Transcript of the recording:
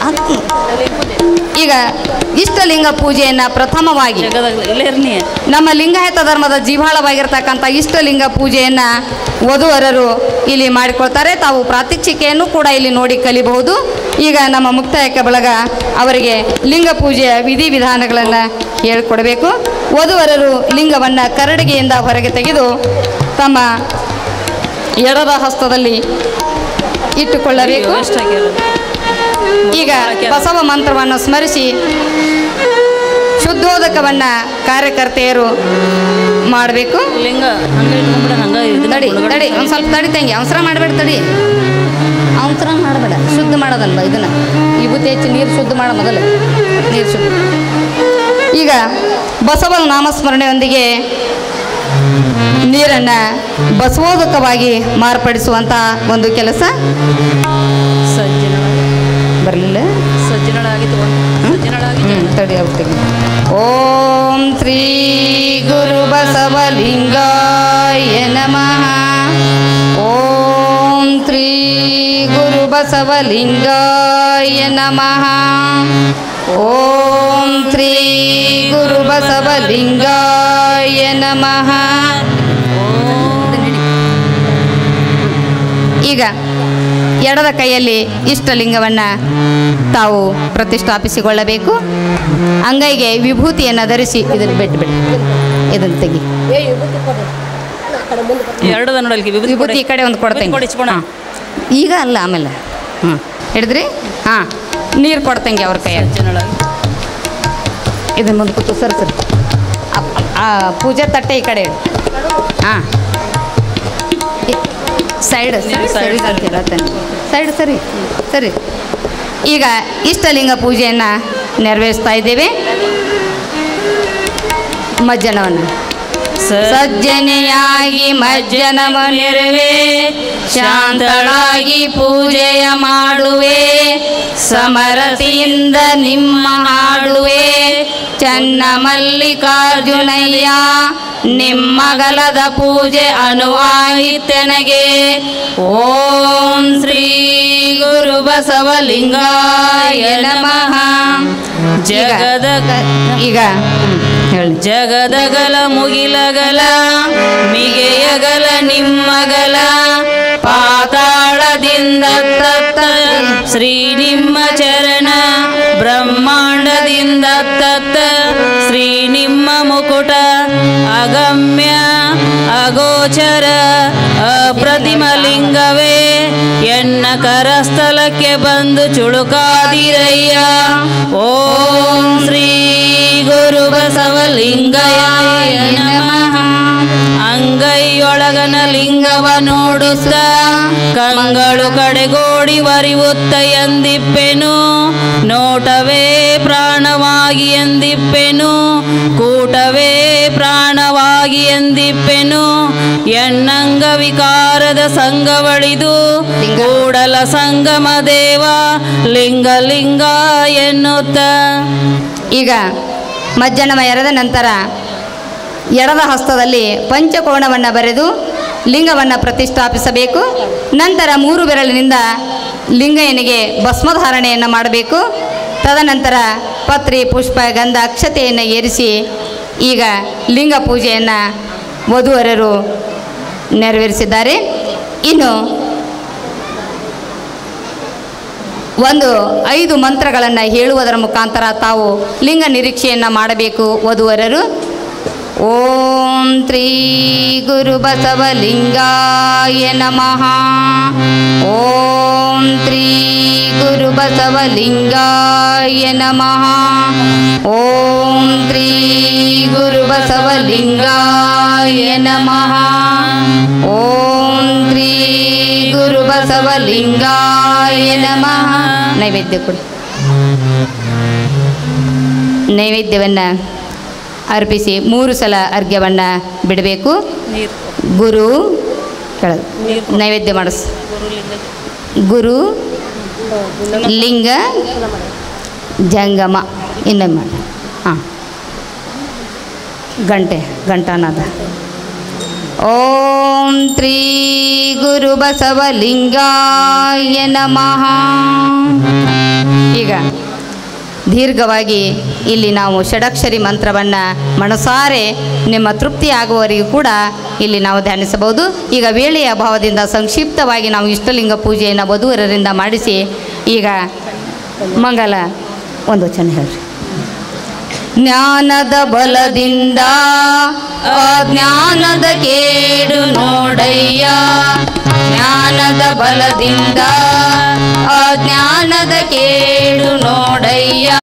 ಈಗ ಇಷ್ಟಲಿಂಗ ಪೂಜೆಯನ್ನು ಪ್ರಥಮವಾಗಿ ಇಲ್ಲೇರ್ನಿ ನಮ್ಮ ಲಿಂಗಾಯತ ಧರ್ಮದ ಜೀವಾಳವಾಗಿರ್ತಕ್ಕಂಥ ಇಷ್ಟಲಿಂಗ ಪೂಜೆಯನ್ನು ವಧುವರರು ಇಲ್ಲಿ ಮಾಡಿಕೊಳ್ತಾರೆ ತಾವು ಪ್ರಾತ್ಯಕ್ಷಿಕೆಯನ್ನು ಕೂಡ ಇಲ್ಲಿ ನೋಡಿ ಕಲಿಬಹುದು ಈಗ ನಮ್ಮ ಮುಕ್ತಾಯಕ್ಕೆ ಬಳಗ ಅವರಿಗೆ ಲಿಂಗ ಪೂಜೆಯ ವಿಧಿವಿಧಾನಗಳನ್ನು ಹೇಳಿಕೊಡಬೇಕು ವಧುವರರು ಲಿಂಗವನ್ನು ಕರಡಿಗೆಯಿಂದ ಹೊರಗೆ ತೆಗೆದು ತಮ್ಮ ಎಡದ ಹಸ್ತದಲ್ಲಿ ಇಟ್ಟುಕೊಳ್ಳಬೇಕು ಎಷ್ಟಾಗ್ಯಾರ ಈಗ ಬಸವ ಮಂತ್ರವನ್ನು ಸ್ಮರಿಸಿ ಶುದ್ಧೋದಕವನ್ನು ಕಾರ್ಯಕರ್ತೆಯರು ಮಾಡಬೇಕು ಲಿಂಗ ಹಂಗ ಇಟ್ಕೊಂಡ್ಬಿಡ ಹಂಗ ಇದನ್ನ ತಡಿ ಒಳಗಡೆ ತಡಿ ಒಂದು ಸ್ವಲ್ಪ ತಡಿ ತಂಗಿ ಅವಸರ ಮಾಡಬೇಡ ತಡಿ ಅವಸರ ಮಾಡಬೇಡ ಶುದ್ಧ ಮಾಡೋದಲ್ವ ಇದನ್ನು ವಿಭೂತಿ ಹೆಚ್ಚಿ ನೀರು ಶುದ್ಧ ಮಾಡ ಮೊದಲು ನೀರು ಶುದ್ಧ ಈಗ ಬಸವನ ನಾಮಸ್ಮರಣೆಯೊಂದಿಗೆ ನೀರನ್ನು ಬಸವೋದಕವಾಗಿ ಮಾರ್ಪಡಿಸುವಂಥ ಒಂದು ಕೆಲಸ ಸಜ್ಜನಳಾಗಿ ಬರಲಿಲ್ಲ ಸಜ್ಜನಳಾಗಿ ತಗೊಂಡು ಸಜ್ಜನಳಾಗಿ ಹ್ಮ್, ತಡಿ ಅವ್ರು ತೆಗಿ ಓಂ ಶ್ರೀ ಗುರು ಬಸವಲಿಂಗಾಯ ನಮಃ ಓಂ ಶ್ರೀ ಗುರು ಬಸವಲಿಂಗಾಯ ನಮಃ ಓಂ ಶ್ರೀ ಗುರು ಬಸವಲಿಂಗಾಯ ನಮಃ ಈಗ ಎಡದ ಕೈಯಲ್ಲಿ ಇಷ್ಟಲಿಂಗವನ್ನು ತಾವು ಪ್ರತಿಷ್ಠಾಪಿಸಿಕೊಳ್ಳಬೇಕು ಅಂಗೈಗೆ ವಿಭೂತಿಯನ್ನು ಧರಿಸಿ ಇದನ್ನು ಬಿಟ್ಟು ಬಿಡಿ ಇದನ್ನು ತೆಗಿ ಎರಡದ ನೋಡಲ್ಲಿ ವಿಭೂತಿ ವಿಭೂತಿ ಈ ಕಡೆ ಒಂದು ಕೊಡ್ತೇನೆ ಕೊಡಿ ಇಸ್ಕೊಣ. ಹಾಂ. ಈಗ ಅಲ್ಲ ಆಮೇಲೆ ಹ್ಞೂ ಹಿಡಿದ್ರಿ ಹಾಂ ನೀರು ಕೊಡ್ತಂಗೆ ಅವ್ರ ಕೈಯಾಗ ಸಜ್ಜನಳಾಗಿ ಇದನ್ನು ಮುಂದೆ ಕೂತು ಸರಿ ಸರಿ ಆ- ಆ ಪೂಜೆ ತಟ್ಟೆ ಈ ಕಡೆ ಇಡು ಹಾಂ ಸೈಡ್ ಸರಿ ಸರಿ ಸೈಡ್ ಸರಿ ಸರಿ ಈಗ ಇಷ್ಟಲಿಂಗ ಪೂಜೆಯನ್ನು ನೆರವೇರಿಸ್ತಾ ಇದ್ದೇವೆ ಮಜ್ಜನವನ್ನು ಸಜ್ಜನೆಯಾಗಿ ಮಜ್ಜನವ ನೆರವೇ ಶಾಂತಳಾಗಿ ಪೂಜೆಯ ಮಾಡುವೆ ಸಮರತೆಯಿಂದ ನಿಮ್ಮ ಹಾಡುವೆ ಚನ್ನ ಮಲ್ಲಿಕಾರ್ಜುನಯ್ಯ ನಿಮ್ಮಗಲದ ಪೂಜೆ ಅನುವಾಯಿತೆನಗೆ ಓಂ ಶ್ರೀ ಗುರು ಬಸವಲಿಂಗಾಯ ನಮಃ ಜಗದ ಈಗ ಹ್ಮ್, ಹೇಳಿ ಜಗದಗಲ ಮುಗಿಲಗಲ ಮಿಗೆಯಗಲ ನಿಮ್ಮಗಲ ಪಾತಾಳದಿಂದ ತತ್ತ ಶ್ರೀ ನಿಮ್ಮ ಚರಣ ಬ್ರಹ್ಮಾಂಡದಿಂದ ತತ್ತ ಶ್ರೀ ನಿಮ್ಮ ಮುಕುಟ ಅಗಮ್ಯ ಅಗೋಚರ ಅಪ್ರತಿಮ ಲಿಂಗವೇ ಎನ್ನ ಕರಸ್ಥಲಕ್ಕೆ ಬಂದು ಚುಳುಕಾದಿರಯ್ಯ ಓಂ ಶ್ರೀ ಗುರು ಬಸವಲಿಂಗಾಯ ನಮಃ ಅಂಗೈಯೊಳಗನ ಲಿಂಗವ ನೋಡುತ್ತ ಕಂಗಳು ಕಡೆಗೋಡಿ ವರಿವುತ್ತ ಎಂದಿಪ್ಪೆನು ನೋಟವೇ ಪ್ರಾಣವಾಗಿ ಎಂದಿಪ್ಪೆನು ಕೂಟವೇ ಪ್ರಾಣವಾಗಿ ಎಂದಿಪ್ಪೆನು ಎಣ್ಣಂಗ ವಿಕಾರದ ಸಂಗವಳಿದು ಕೂಡಲ ಸಂಗಮ ದೇವ ಲಿಂಗ ಲಿಂಗ ಎನ್ನುತ್ತ ಈಗ ಮಜ್ಜನಮ ಎರೆದ ನಂತರ ಎಡದ ಹಸ್ತದಲ್ಲಿ ಪಂಚಕೋಣವನ್ನು ಬರೆದು ಲಿಂಗವನ್ನು ಪ್ರತಿಷ್ಠಾಪಿಸಬೇಕು ನಂತರ ಮೂರು ಬೆರಳಿನಿಂದ ಲಿಂಗಯ್ಯನಿಗೆ ಭಸ್ಮಧಾರಣೆಯನ್ನು ಮಾಡಬೇಕು ತದನಂತರ ಪತ್ರಿ ಪುಷ್ಪ ಗಂಧ ಅಕ್ಷತೆಯನ್ನು ಏರಿಸಿ ಈಗ ಲಿಂಗ ಪೂಜೆಯನ್ನು ವಧುವರರು ನೆರವೇರಿಸಿದ್ದಾರೆ ಇನ್ನು ಒಂದು ಐದು ಮಂತ್ರಗಳನ್ನು ಹೇಳುವುದರ ಮುಖಾಂತರ ತಾವು ಲಿಂಗ ನಿರೀಕ್ಷೆಯನ್ನು ಮಾಡಬೇಕು ವಧುವರರು ಓಂ ಶ್ರೀ ಗುರು ಬಸವಲಿಂಗಾಯ ನಮಃ ಓಂ ಶ್ರೀ ಗುರು ಬಸವಲಿಂಗಾಯ ನಮಃ ಓಂ ಶ್ರೀ ಗುರು ಬಸವಲಿಂಗಾಯ ನಮಃ ಓಂ ಶ್ರೀ ಗುರು ಬಸವಲಿಂಗಾಯ ನಮಃ ನೈವೇದ್ಯ ಕೊಡಿ ನೈವೇದ್ಯವನ್ನು ಅರ್ಪಿಸಿ ಮೂರು ಸಲ ಅರ್ಘ್ಯವನ್ನು ಬಿಡಬೇಕು ನೀರು ಗುರು ಕೆಳಗೆ ನೈವೇದ್ಯ ಮಾಡಿಸ್ ಗುರು ಲಿಂಗ ಜಂಗಮ ಇನ್ನೊಮ್ಮೆ ಮಾಡಿ ಹಾಂ ಗಂಟೆ ಘಂಟಾನಾದ ಓಂ ಶ್ರೀ ಗುರು ಬಸವಲಿಂಗಾಯ ನಮಃ ಈಗ ದೀರ್ಘವಾಗಿ ಇಲ್ಲಿ ನಾವು ಷಡಕ್ಷರಿ ಮಂತ್ರವನ್ನು ಮನಸಾರೆ ನಿಮ್ಮ ತೃಪ್ತಿ ಆಗುವವರೆಗೂ ಕೂಡ ಇಲ್ಲಿ ನಾವು ಧ್ಯಾನಿಸಬಹುದು ಈಗ ವೇಳೆಯ ಅಭಾವದಿಂದ ಸಂಕ್ಷಿಪ್ತವಾಗಿ ನಾವು ಇಷ್ಟಲಿಂಗ ಪೂಜೆಯನ್ನು ವಧುವರರಿಂದ ಮಾಡಿಸಿ ಈಗ ಮಂಗಲ ಒಂದು ವಚನ ಹೇಳ್ರಿ ಜ್ಞಾನದ ಬಲದಿಂದ ಅಜ್ಞಾನದ ಕೇಡು ನೋಡಯ್ಯ ಜ್ಞಾನದ ಬಲದಿಂದ ಅಜ್ಞಾನದ ಕೇಡು ನೋಡಯ್ಯ